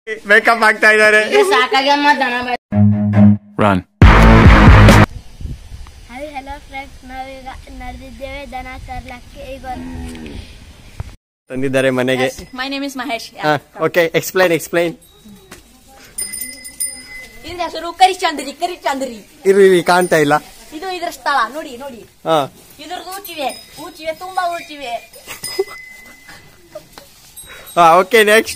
Makeup ಆಗ್ತಾ ಇದ್ದಾರೆ ಸಾಕಾಗ್ಯಮ್ಮ ದನ ಬ- Run. ಹಾಯ್ ಹಲೋ ಫ್ರೆಂಡ್ಸ್ ನಾವೀಗ ನಡೆದಿದ್ದೇವೆ ದನ ತರ್ಲಕ್ಕೆ ಈಗ ತಂದಿದ್ದಾರೆ ಮನೆಗೆ my name is Mahesh okay explain explain ಇದ್ರ ಹೆಸರು ಕರಿಚಂದ್ರಿ ಕರಿಚಂದ್ರಿ ಇರು ಇರು, ಕಾಣ್ತಾ ಇಲ್ಲ ಇದು ಇದ್ರ ಸ್ಥಳ ನೋಡಿ ನೋಡಿ ಹಾ ಇದ್ರದ್ದು ಊಚಿವೆ ಊಚಿವೆ ತುಂಬಾ ಊಚಿವೆ ಹಾ ಓಕೆ ನೆಕ್ಸ್ಟ್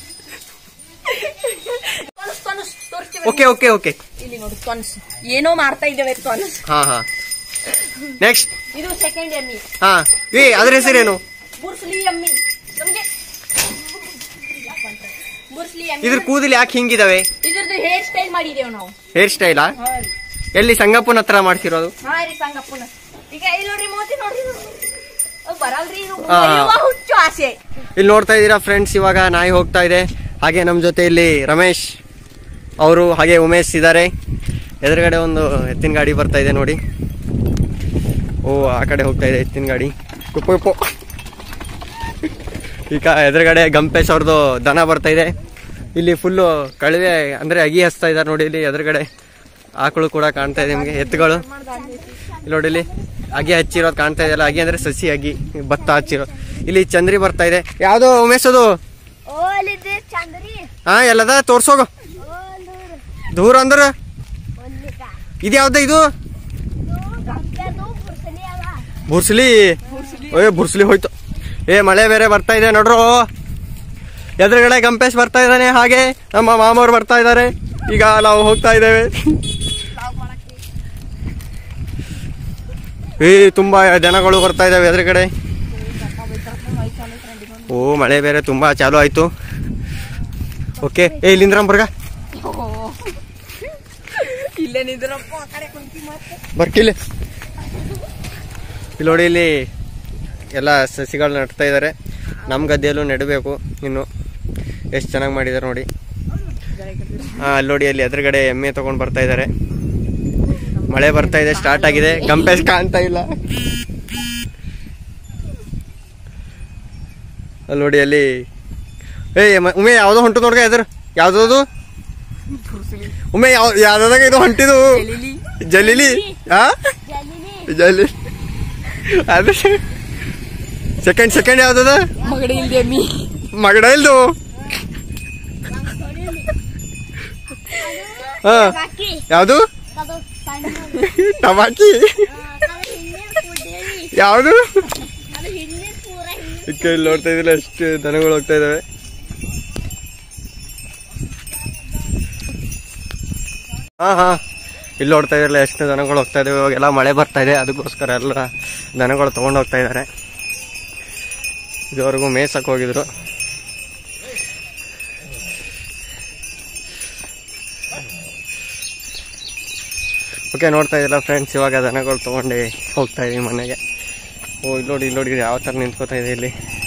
ತೊನಸ್ ತೊನಸ್ ತೋರಿಸ್ತೀವಿ ಓಕೆ ಓಕೆ ಓಕೆ ಇಲ್ಲಿ ನೋಡಿ ತೊನಸ್ ಏನೋ ಮಾಡ್ತಾ ಇದ್ದೇವೆ ತೊನಸ್ ಹಾ ಹಾ ನೆಕ್ಸ್ಟ್ ಇದು ಸೆಕೆಂಡ್ ಎಮ್ಮಿ ಹಾ ಏ ಅದ್ರ ಹೆಸರೇನು ಬುರ್ಸ್ಲಿ ಎಮ್ಮಿ ನಮ್ಗೆ ಬುರ್ಸ್ಲಿ ಎಮ್ಮಿ ಇದ್ರ ಕೂದಲು ಯಾಕೆ ಹಿಂಗಿದಾವೆ ಇದ್ರದ್ದು ಹೇರ್ ಸ್ಟೈಲ್ ಮಾಡಿದೇವ್ ನಾವು ಹೇರ್ ಸ್ಟೈಲಾ ಹಾ ರೀ. ಎಲ್ಲಿ ಸಂಗಪ್ಪನ ಹತ್ರ ಮಾಡ್ತಿರೋದು ಹಾ ರೀ ಸಂಗಪ್ಪನ ಈಗ ಇಲ್ಲಿ ನೋಡ್ರಿ ಮೋತಿ ನೋಡ್ರಿ ಅವ್ ಬರಲ್ರಿ ಇದು ಹಾ. ಒಯ್ಯುವ ಹುಚ್ಚು ಆಸೆ ಇಲ್ಲಿ ನೋಡ್ತಾ ಇದ್ದೀರಾ ಫ್ರೆಂಡ್ಸ್ ಇವಾಗ ನಾಯಿ ಹೋಗ್ತಾ ಇದೆ ಹಾಗೆ ನಮ್ಮ ಜೊತೆ ಇಲ್ಲಿ ರಮೇಶ್ ಅವರು ಹಾಗೆ ಉಮೇಶ್ ಇದ್ದಾರೆ ಎದುರುಗಡೆ ಒಂದು ಎತ್ತಿನ ಗಾಡಿ ಬರ್ತಾ ಇದೆ ನೋಡಿ ಓ ಆ ಕಡೆ ಹೋಗ್ತಾ ಇದೆ ಎತ್ತಿನ ಗಾಡಿ ಉಪ್ಪು ಉಪ್ಪು ಈಗ ಎದುರುಗಡೆ ಗಂಪೇಶ್ ಅವ್ರದ್ದು ದನ ಬರ್ತಾ ಇದೆ ಇಲ್ಲಿ ಫುಲ್ಲು ಕಳಿವೆ ಅಂದರೆ ಅಗಿ ಹಚ್ತಾ ಇದ್ದಾರೆ ನೋಡಿ ಇಲ್ಲಿ ಎದುರುಗಡೆ ಆಕಳು ಕೂಡ ಕಾಣ್ತಾ ಇದೆ ನಿಮಗೆ ಎತ್ತುಗಳು ಇಲ್ಲಿ ನೋಡಿ ಇಲ್ಲಿ ಅಗಿ ಹಚ್ಚಿರೋದು ಕಾಣ್ತಾ ಇದೆಯಲ್ಲ ಅಗಿ ಅಂದ್ರೆ ಸಸಿ ಅಗಿ ಭತ್ತ ಹಚ್ಚಿರೋದು ಇಲ್ಲಿ ಚಂದ್ರಿ ಬರ್ತಾ ಇದೆ ಯಾವ್ದು ಉಮೇಶ್ ಅದು ಓ ಅಲ್ಲಿದೆ ಚಂದ್ರಿ ಹಾ ಎಲ್ಲದ ತೋರ್ಸೋಗು ಓ ದೂರ ದೂರ ಅಂದ್ರ ಒಂದಿಕ ಇದು ಯಾವ್ದು ಇದು ಗಂಟೆದು ಬುರ್ಸಲಿ ಅವ ಬುರ್ಸ್ಲಿ ಏ ಬುರ್ಸ್ಲಿ ಹೋಯ್ತು ಏ ಮಳೆ ಬೇರೆ ಬರ್ತಾ ಇದೆ ನೋಡ್ರು ಎದುರುಗಡೆ ಗಂಪೇಶ್ ಬರ್ತಾ ಇದ್ದಾನೆ ಹಾಗೆ ನಮ್ಮ ಮಾಮವ್ರು ಬರ್ತಾ ಇದ್ದಾರೆ ಈಗ ನಾವು ಹೋಗ್ತಾ ಇದ್ದೇವೆ ಏ ತುಂಬಾ ಜನಗಳು ಬರ್ತಾ ಇದಾವೆ ಎದುರುಗಡೆ ಓ ಮಳೆ ಬೇರೆ ತುಂಬಾ ಚಾಲು ಆಯ್ತು ಓಕೆ ಏ ಇಲ್ಲಿಂದ್ರ ಬರ್ಗ ಇಲ್ಲೇ ನಿಂದ್ರಪ್ಪ ಆ ಕಡೆ ಕುಂತಿ ಮತ್ತೆ ಬರ್ಕಿಲ್ಲಿ ಇಲ್ಲಿ ನೋಡಿ ಇಲ್ಲಿ ಎಲ್ಲ ಸಸಿಗಳು ನೆಡ್ತಾ ಇದ್ದಾರೆ ನಮ್ಮ ಗದ್ದೆಯಲ್ಲೂ ನೆಡಬೇಕು ಇನ್ನು ಎಷ್ಟು ಚೆನ್ನಾಗಿ ಮಾಡಿದ್ದಾರೆ ನೋಡಿ ಹಾಂ ಅಲ್ಲಿ ನೋಡಿ ಅಲ್ಲಿ ಎದುರುಗಡೆ ಎಮ್ಮೆ ತಗೊಂಡು ಬರ್ತಾ ಇದ್ದಾರೆ ಮಳೆ ಬರ್ತಾ ಇದೆ ಸ್ಟಾರ್ಟ್ ಆಗಿದೆ ಗಂಪೇಶ್ ಕಾಣ್ತಾ ಇಲ್ಲ ಅಲ್ಲಿ ನೋಡಿ ಅಲ್ಲಿ ಏ ಮ- ಉಮೆ ಯಾವುದೋ ಹೊಂಟು ನೋಡ್ಗ ಎದುರು ಯಾವ್ದದು ಉಮೆ ಯಾವ ಯಾವ್ದಾಗ ಇದು ಹೊಂಟಿದು ಜಲೀಲಿ ಹಾ ಜಲಿನಿ ಜಲ್ಲಿ ಅದು ಸೆಕೆಂಡ್ ಸೆಕೆಂಡ್ ಯಾವ್ದದ ಮಗಡಿ ಇಲ್ದೆ ಮೀ ಮಗಡ ಇಲ್ದು ಹಾ ಬಾಕಿ ಯಾವ್ದು ಅದು ಸಣ್ಣ ಟಮಾಕಿ ಅದು ಹಿಂದಿನ ಕುಡೇರಿ ಯಾವ್ದು ಅದು ಹಿಂದಿನ ಪೂರ ಹಿಂದಿನ ಇಕ್ಕ ಇಲ್ಲಿ ನೋಡ್ತಾ ಇದಿಲ್ಲ ಎಷ್ಟು ದನಗಳು ಹೋಗ್ತಾ ಇದಾವೆ ಹಾ ಹಾ ಇಲ್ಲಿ ನೋಡ್ತಾ ಇದ್ರಲ್ಲ ಎಷ್ಟು ದನಗಳು ಹೋಗ್ತಾ ಇದಾವೆ ಇವಾಗೆಲ್ಲ ಮಳೆ ಬರ್ತಾ ಇದೆ ಅದಕ್ಕೋಸ್ಕರ ಎಲ್ಲ ದನಗಳು ತಗೊಂಡು ಹೋಗ್ತಾ ಇದ್ದಾರೆ ಇದುವರೆಗೂ ಮೇಯ್ಸಕ್ ಹೋಗಿದ್ರು ಓಕೆ ನೋಡ್ತಾ ಇದ್ದಿಲ್ಲ ಫ್ರೆಂಡ್ಸ್ ಇವಾಗ ದನಗಳು ತಗೊಂಡು ಹೋಗ್ತಾ ಇದೀವಿ ಮನೆಗೆ ಓ ಇಲ್ಲಿ ನೋಡಿ ಇಲ್ಲಿ ನೋಡಿ ಯಾವ ಥರ ನಿಂತ್ಕೋತಾ ಇದೆ ಇಲ್ಲಿ